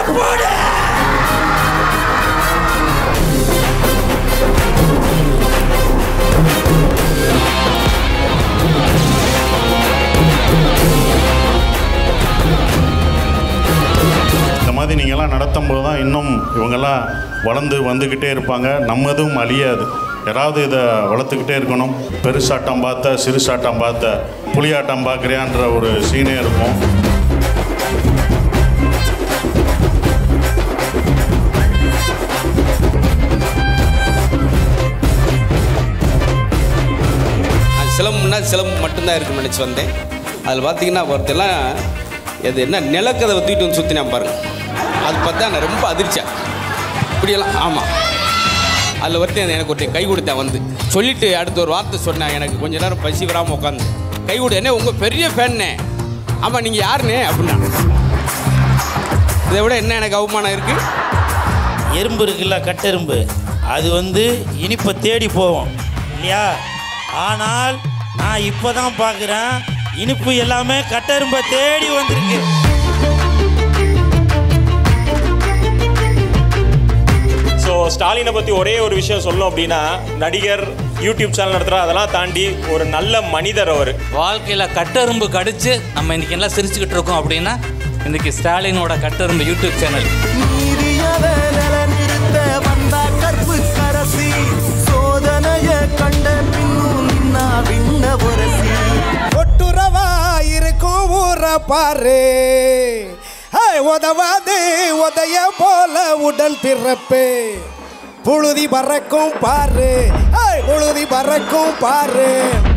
இந்த மாதிரி நீங்கள்லாம் நடத்தும் போது தான் இன்னும் இவங்கெல்லாம் வளர்ந்து வந்துக்கிட்டே இருப்பாங்க நம்மதும் அழியாது யாராவது இதை வளர்த்துக்கிட்டே இருக்கணும் பெருசாட்டம் பார்த்த சிறுசாட்டம் பார்த்த புலியாட்டம் பார்க்குறியான்ற ஒரு சீனே இருக்கும் அது சிலம்புனா சிலம்பு மட்டும்தான் இருக்குன்னு நினச்சி வந்தேன் அதில் பார்த்தீங்கன்னா ஒருத்தெல்லாம் இது என்ன நிலக்கதை தூக்கிட்டு வந்து சுற்றினா பாருங்க அது பார்த்தா நான் ரொம்ப அதிர்ச்சியா இப்படியெல்லாம் ஆமாம் அதில் ஒருத்தன் எனக்கு ஒருத்தன் கை கொடுத்தேன் வந்து சொல்லிட்டு அடுத்த ஒரு வார்த்தை சொன்னேன் எனக்கு கொஞ்ச நேரம் பசி வராமல் உட்காந்து கை கொடு என்ன உங்கள் பெரிய ஃபேன்னே ஆமாம் நீங்கள் யாருண்ணே அப்படின்னா இதை விட என்ன எனக்கு அவமானம் இருக்குது எறும்பு இருக்குல்ல கட்டெரும்பு அது வந்து இனிப்பை தேடி போவோம் இல்லையா ஆனால் நான் இப்போ தான் பார்க்குறேன் இனிப்பு எல்லாமே கட்டெரும்பை தேடி வந்திருக்கு ஸோ ஸ்டாலினை பற்றி ஒரே ஒரு விஷயம் சொல்லணும் அப்படின்னா நடிகர் யூடியூப் சேனல் நடத்துகிற அதெல்லாம் தாண்டி ஒரு நல்ல மனிதர் அவர் வாழ்க்கையில் கட்டெரும்பு கடிச்சு நம்ம இன்னைக்கு எல்லாம் சிரிச்சுக்கிட்டு இருக்கோம் அப்படின்னா இன்னைக்கு ஸ்டாலினோட கட்டெரும்பு யூடியூப் சேனல் நீதியவே நிலைநிறுத்த வந்தா கற்பு கரசி சோதனைய கண்ட பின்னும் நின்னா விண்ண புரசி ஒட்டுறவா இருக்கும் ஊற பாரு ஹே, உதவாது உதய போல உடல் பிறப்பு புழுதி பறக்கும் பாரு ஹே, புழுதி பறக்கும் பாரு